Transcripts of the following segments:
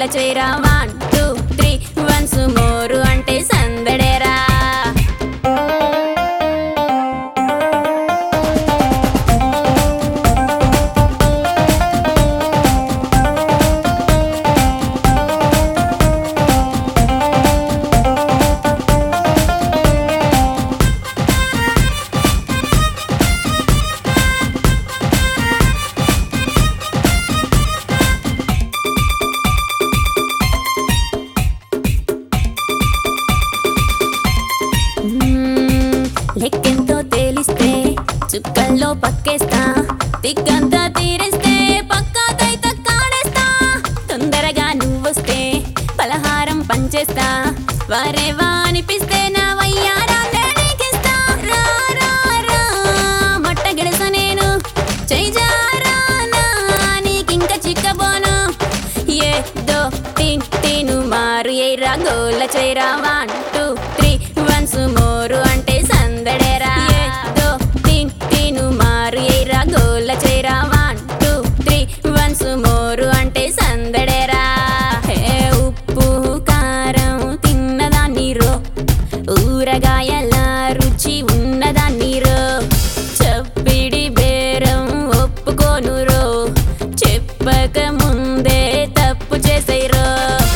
చేరా one two three once more అంటే సందడేరా మ్మ్, లెక్కెంతో తేలిస్తే చుక్కల్లో పక్కేస్తా తిక్కంతా తీరేస్తే పక్కాకైతే కాడేస్తా తొందరగా నువ్వొస్తే పలహారం పంచేస్తా వరేవా అనిపిస్తే నా వయ్యారాలే నీకిస్తా. రా, రా, రా, మట్ట గెడస నేను చేజారా నా, నీకింక చిక్కబోను ఏదో తిన్ తిను మారు ఏరా గోల చేరా one two three once more అంటే సందడేరా ఏదో తిన్ తిను మారు ఏరా గోల చేరా one two three once more అంటే సందడేరా హే ఉప్పు కారం తిన్నదాన్ని రో ఊరగాయల రుచి ఉన్నదాన్ని రో చప్పిడి బేరం ఒప్పుకోను రో చెప్పక ముందే తప్పు చేసేరో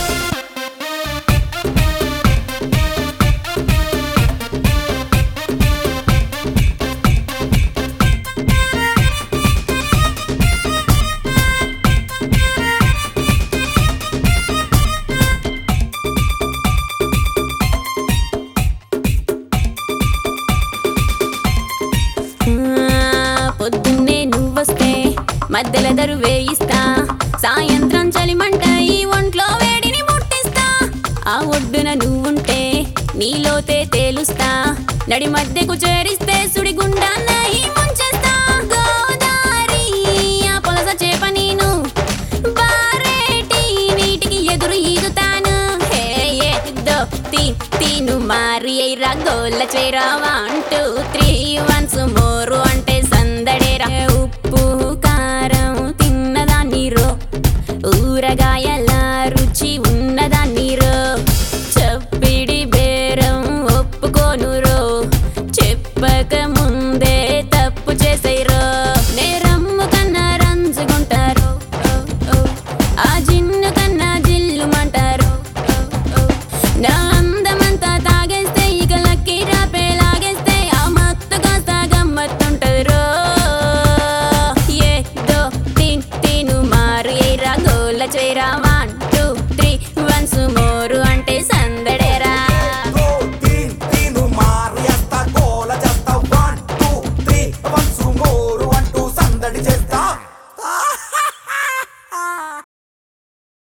ఆ, పొద్దున్నే నువ్వొస్తే మధ్యల దరు వేయిస్తా సాయంత్రం చలిమంట ఈ ఒంట్లో వేడిని ముట్టిస్తా ఆ ఒడ్డున నువ్వుంటే నీలోతే తేలుస్తా నడి మధ్యకు చేరిస్తే సుడిగుండా నహి ముంచేస్తా గోదారి ఆ పొలస చేప నేను బారేటి నీటికి ఎదురు ఈదుతాను హే ఏదో తి తిను మారి ఎయిరా గోల చేరా one two three once more అంటే సందడేరా ఉప్పు కారం తిన్నదాన్ని రో ఊరగాయల రుచి ఉన్నదాన్ని రో చప్పిడి బేరం ఒప్పుకోను రో చెప్పక ముందే తప్పు చేసేరో నేరమ్ము కన్నా రంజుకుంటారు ఓ, ఓ. ఆ జిన్ను కన్నా జిల్లుమంటారు ఓ, ఓ. నా అందమంతా తాగేస్తే ఇక లక్కీ రాపే లాగేస్తే ఆ మత్తు కాస్త గమ్మత్తుంటారు ఏదో తిన్ తిను మారు ఏ రంగోల చేరావా